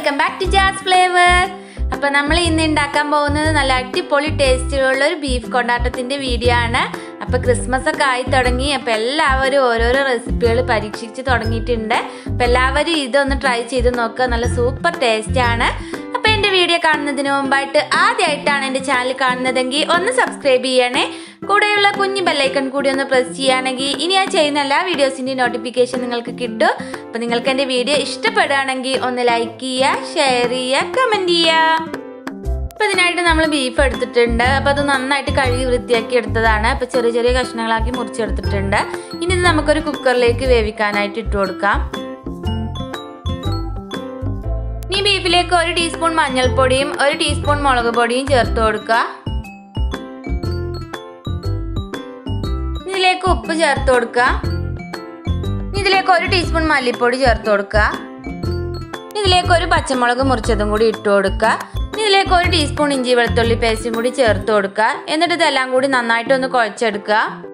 welcome back to jazz flavour അപ്പൊ നമ്മൾ ഇന്ന് ഉണ്ടാക്കാൻ പോകുന്നത് നല്ല അടിപൊളി ടേസ്റ്റിലുള്ള ഒരു ബീഫ് കൊണ്ടാട്ടത്തിന്റെ വീഡിയോ ആണ് അപ്പൊ ക്രിസ്മസ് ഒക്കെ ആയി തുടങ്ങി അപ്പൊ എല്ലാവരും ഓരോരോ റെസിപ്പികൾ പരീക്ഷിച്ച് തുടങ്ങിയിട്ടുണ്ട് അപ്പൊ എല്ലാവരും ഇതൊന്ന് ട്രൈ ചെയ്ത് നോക്കുക നല്ല സൂപ്പർ ടേസ്റ്റ് ആണ് അപ്പൊ എന്റെ വീഡിയോ കാണുന്നതിന് മുമ്പായിട്ട് ആദ്യമായിട്ടാണ് എന്റെ ചാനൽ കാണുന്നതെങ്കിൽ ഒന്ന് സബ്സ്ക്രൈബ് ചെയ്യണേ കൂടെയുള്ള കുഞ്ഞു ബെല്ലൈക്കൺ കൂടി ഒന്ന് പ്രസ് ചെയ്യുകയാണെങ്കിൽ ഇനി ഞാൻ ചെയ്യുന്ന എല്ലാ വീഡിയോസിൻ്റെയും നോട്ടിഫിക്കേഷൻ നിങ്ങൾക്ക് കിട്ടും അപ്പോൾ നിങ്ങൾക്ക് എൻ്റെ വീഡിയോ ഇഷ്ടപ്പെടുകയാണെങ്കിൽ ഒന്ന് ലൈക്ക് ചെയ്യുക ഷെയർ ചെയ്യുക കമൻറ്റ് ചെയ്യുക അപ്പോൾ ഇതിനായിട്ട് നമ്മൾ ബീഫ് എടുത്തിട്ടുണ്ട് അപ്പോൾ അത് നന്നായിട്ട് കഴുകി വൃത്തിയാക്കി എടുത്തതാണ് അപ്പോൾ ചെറിയ ചെറിയ കഷ്ണങ്ങളാക്കി മുറിച്ചെടുത്തിട്ടുണ്ട് ഇനി ഇത് നമുക്കൊരു കുക്കറിലേക്ക് വേവിക്കാനായിട്ട് ഇട്ട് കൊടുക്കാം ഇനി ബീഫിലേക്ക് ഒരു ടീസ്പൂൺ മഞ്ഞൾപ്പൊടിയും ഒരു ടീസ്പൂൺ മുളക് പൊടിയും ചേർത്ത് കൊടുക്കുക ഇതിലേക്ക് ഉപ്പ് ചേർത്ത് കൊടുക്കുക ഇതിലേക്ക് ഒരു ടീസ്പൂൺ മല്ലിപ്പൊടി ചേർത്ത് കൊടുക്കുക ഇതിലേക്ക് ഒരു പച്ചമുളക് മുറിച്ചതും കൂടി ഇട്ട് കൊടുക്കുക ഇതിലേക്ക് ഒരു ടീസ്പൂൺ ഇഞ്ചി വെളുത്തുള്ളി പേസ്റ്റും കൂടി ചേർത്ത് കൊടുക്കുക എന്നിട്ട് ഇതെല്ലാം കൂടി നന്നായിട്ട് ഒന്ന് കുഴച്ചെടുക്കുക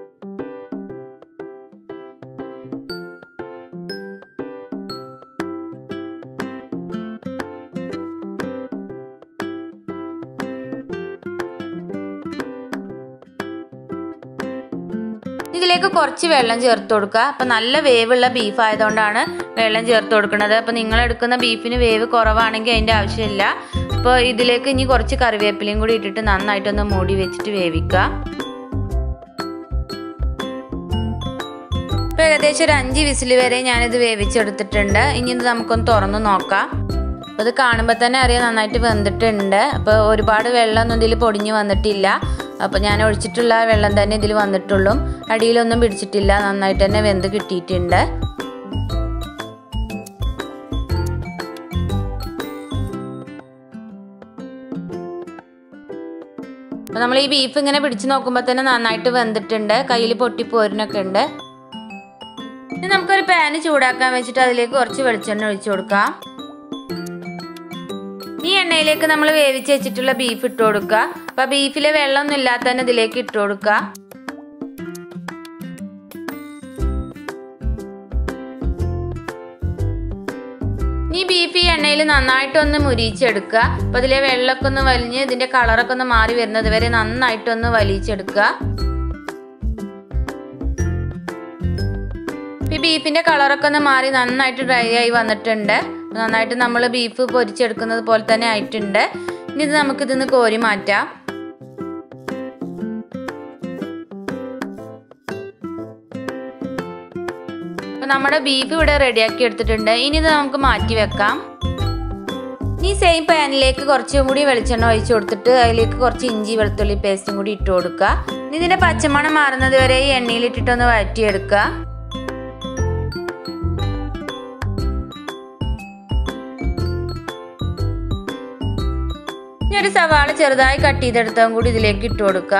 ഇതിലേക്ക് കുറച്ച് വെള്ളം ചേർത്ത് കൊടുക്കുക അപ്പം നല്ല വേവുള്ള ബീഫ് ആയതുകൊണ്ടാണ് വെള്ളം ചേർത്ത് കൊടുക്കുന്നത് അപ്പം നിങ്ങൾ എടുക്കുന്ന ബീഫിന് വേവ് കുറവാണെങ്കിൽ അതിൻ്റെ ആവശ്യമില്ല അപ്പോൾ ഇതിലേക്ക് ഇനി കുറച്ച് കറിവേപ്പിലയും കൂടി ഇട്ടിട്ട് നന്നായിട്ടൊന്ന് മൂടി വെച്ചിട്ട് വേവിക്കുക ഇപ്പോൾ ഏകദേശം ഒരു അഞ്ച് വിസിൽ വരെ ഞാനിത് വേവിച്ചെടുത്തിട്ടുണ്ട് ഇനി ഇത് നമുക്കൊന്ന് തുറന്ന് നോക്കാം അപ്പോൾ ഇത് കാണുമ്പോൾ തന്നെ അറിയാം നന്നായിട്ട് വെന്തിട്ടുണ്ട് അപ്പോൾ ഒരുപാട് വെള്ളമൊന്നും ഇതിൽ പൊടിഞ്ഞ് വന്നിട്ടില്ല അപ്പോൾ ഞാൻ ഒഴിച്ചിട്ടുള്ള വെള്ളം തന്നെ ഇതിൽ വന്നിട്ടുള്ളൂ അടിയിലൊന്നും പിടിച്ചിട്ടില്ല നന്നായിട്ട് തന്നെ വെന്ത് കിട്ടിയിട്ടുണ്ട് അപ്പോൾ നമ്മൾ ഈ ബീഫ് ഇങ്ങനെ പിടിച്ച് നോക്കുമ്പോൾ തന്നെ നന്നായിട്ട് വെന്തിട്ടുണ്ട് കയ്യിൽ പൊട്ടിപ്പോരിനൊക്കെ ഉണ്ട് ഇനി നമുക്കൊരു പാന് ചൂടാക്കാൻ വെച്ചിട്ട് അതിലേക്ക് കുറച്ച് വെളിച്ചെണ്ണ ഒഴിച്ചു കൊടുക്കാം ഈ എണ്ണയിലേക്ക് നമ്മൾ വേവിച്ച് വെച്ചിട്ടുള്ള ബീഫ് ഇട്ട് കൊടുക്കുക അപ്പൊ ബീഫിലെ വെള്ളമൊന്നും ഇല്ലാത്ത തന്നെ ഇതിലേക്ക് ഇട്ട് കൊടുക്കുക ഈ ബീഫ് ഈ എണ്ണയിൽ നന്നായിട്ടൊന്ന് മുരിച്ചെടുക്കുക അപ്പൊ അതിലെ വെള്ളമൊക്കെ ഒന്ന് വലിഞ്ഞ് ഇതിന്റെ കളറൊക്കെ ഒന്ന് മാറി വരുന്നത് വരെ നന്നായിട്ടൊന്ന് വലിച്ചെടുക്കുക ഈ ബീഫിന്റെ കളറൊക്കെ ഒന്ന് മാറി നന്നായിട്ട് ഡ്രൈ ആയി വന്നിട്ടുണ്ട് നന്നായിട്ട് നമ്മൾ ബീഫ് പൊരിച്ചെടുക്കുന്നത് പോലെ തന്നെ ആയിട്ടുണ്ട് ഇനി ഇത് നമുക്കിതിന്ന് കോരി മാറ്റാം അപ്പൊ നമ്മുടെ ബീഫ് ഇവിടെ റെഡിയാക്കി എടുത്തിട്ടുണ്ട് ഇനി ഇത് നമുക്ക് മാറ്റി വെക്കാം ഈ സെയിം പാനിലേക്ക് കുറച്ചും കൂടി വെളിച്ചെണ്ണ ഒഴിച്ചു കൊടുത്തിട്ട് അതിലേക്ക് കുറച്ച് ഇഞ്ചി വെളുത്തുള്ളി പേസ്റ്റും കൂടി ഇട്ട് കൊടുക്കുക ഇതിന്റെ പച്ചമണം മാറുന്നത് വരെ ഈ എണ്ണയിലിട്ടിട്ടൊന്ന് വഴറ്റിയെടുക്കുക ഇനി ഒരു സവാള ചെറുതായി കട്ട് ചെയ്തെടുത്തതും കൂടി ഇതിലേക്ക് ഇട്ട് കൊടുക്കുക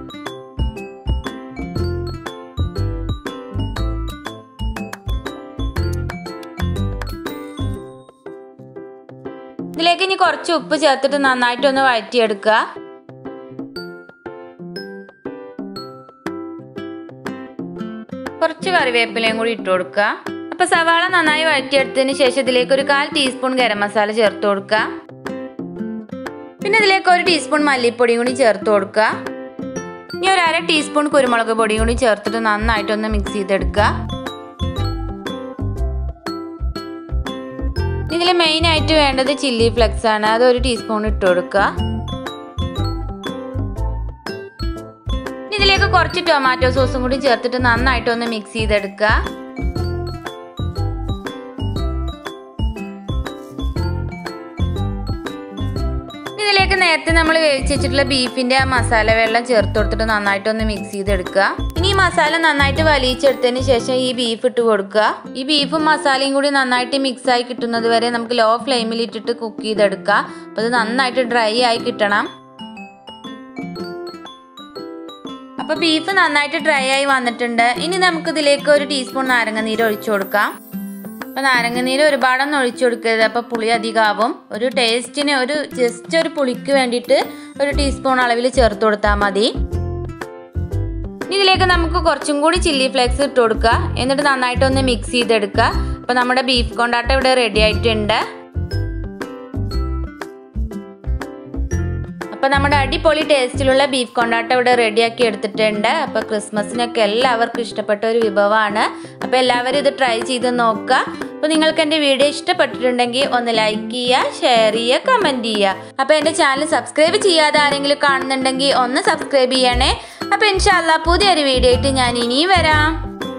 ഇതിലേക്ക് ഇനി കുറച്ച് ഉപ്പ് ചേർത്തിട്ട് നന്നായിട്ടൊന്ന് വഴറ്റിയെടുക്കുക കുറച്ച് കറിവേപ്പിലയും കൂടി ഇട്ട് കൊടുക്കുക അപ്പൊ സവാള നന്നായി വഴറ്റിയെടുത്തതിന് ശേഷം ഇതിലേക്ക് ഒരു കാൽ ടീസ്പൂൺ ഗരം മസാല ചേർത്ത് കൊടുക്കുക പിന്നെ ഇതിലേക്ക് ഒരു ടീസ്പൂൺ മല്ലിപ്പൊടിയും കൂടി ചേർത്ത് കൊടുക്കുക ഇനി ഒരു അര ടീസ്പൂൺ കുരുമുളക് പൊടിയും കൂടി ചേർത്തിട്ട് നന്നായിട്ടൊന്ന് മിക്സ് ചെയ്തെടുക്കുക ഇതിൽ മെയിൻ ആയിട്ട് വേണ്ടത് ചില്ലി ഫ്ലെക്സ് ആണ് അത് ഒരു ടീസ്പൂൺ ഇട്ട് കൊടുക്കുക ഇതിലേക്ക് കുറച്ച് ടൊമാറ്റോ സോസും കൂടി ചേർത്തിട്ട് നന്നായിട്ടൊന്ന് മിക്സ് ചെയ്തെടുക്കുക ഇതിലേക്ക് നേരത്തെ നമ്മൾ വേവിച്ച് വെച്ചിട്ടുള്ള ബീഫിന്റെ ആ മസാല വെള്ളം ചേർത്ത് കൊടുത്തിട്ട് നന്നായിട്ട് ഒന്ന് മിക്സ് ചെയ്തെടുക്കുക ഇനി ഈ മസാല നന്നായിട്ട് വലിച്ചെടുത്തതിന് ശേഷം ഈ ബീഫ് ഇട്ട് കൊടുക്കുക ഈ ബീഫും മസാലയും കൂടി നന്നായിട്ട് മിക്സ് ആയി കിട്ടുന്നത് വരെ നമുക്ക് ലോ ഫ്ലെയിമിൽ ഇട്ടിട്ട് കുക്ക് ചെയ്തെടുക്കുക അപ്പൊ ഇത് നന്നായിട്ട് ഡ്രൈ ആയി കിട്ടണം അപ്പൊ ബീഫ് നന്നായിട്ട് ഡ്രൈ ആയി വന്നിട്ടുണ്ട് ഇനി നമുക്ക് ഇതിലേക്ക് ഒരു ടീസ്പൂൺ നാരങ്ങ ഒഴിച്ചു കൊടുക്കാം അപ്പോൾ നാരങ്ങനീര് ഒരുപാടൊന്നും ഒഴിച്ചു കൊടുക്കരുത് അപ്പോൾ പുളി അധികമാവും ഒരു ടേസ്റ്റിന് ഒരു ജസ്റ്റ് ഒരു പുളിക്ക് വേണ്ടിയിട്ട് ഒരു ടീസ്പൂൺ അളവിൽ ചേർത്ത് കൊടുത്താൽ മതി ഇതിലേക്ക് നമുക്ക് കുറച്ചും കൂടി ചില്ലി ഫ്ലേക്സ് ഇട്ട് കൊടുക്കുക എന്നിട്ട് നന്നായിട്ടൊന്ന് മിക്സ് ചെയ്തെടുക്കുക അപ്പോൾ നമ്മുടെ ബീഫ് കൊണ്ടാട്ടം ഇവിടെ റെഡി ആയിട്ടുണ്ട് അപ്പോൾ നമ്മുടെ അടിപൊളി ടേസ്റ്റിലുള്ള ബീഫ് കൊണ്ടാട്ടം ഇവിടെ റെഡിയാക്കി എടുത്തിട്ടുണ്ട് അപ്പോൾ ക്രിസ്മസിനൊക്കെ എല്ലാവർക്കും ഇഷ്ടപ്പെട്ട ഒരു വിഭവമാണ് അപ്പോൾ എല്ലാവരും ഇത് ട്രൈ ചെയ്ത് നോക്കുക അപ്പോൾ നിങ്ങൾക്ക് എൻ്റെ വീഡിയോ ഇഷ്ടപ്പെട്ടിട്ടുണ്ടെങ്കിൽ ഒന്ന് ലൈക്ക് ചെയ്യുക ഷെയർ ചെയ്യുക കമൻറ്റ് ചെയ്യുക അപ്പോൾ എൻ്റെ ചാനൽ സബ്സ്ക്രൈബ് ചെയ്യാതെ ആരെങ്കിലും കാണുന്നുണ്ടെങ്കിൽ ഒന്ന് സബ്സ്ക്രൈബ് ചെയ്യണേ അപ്പോൾ ഇൻഷാല്ല പുതിയൊരു വീഡിയോ ആയിട്ട് ഞാൻ ഇനിയും വരാം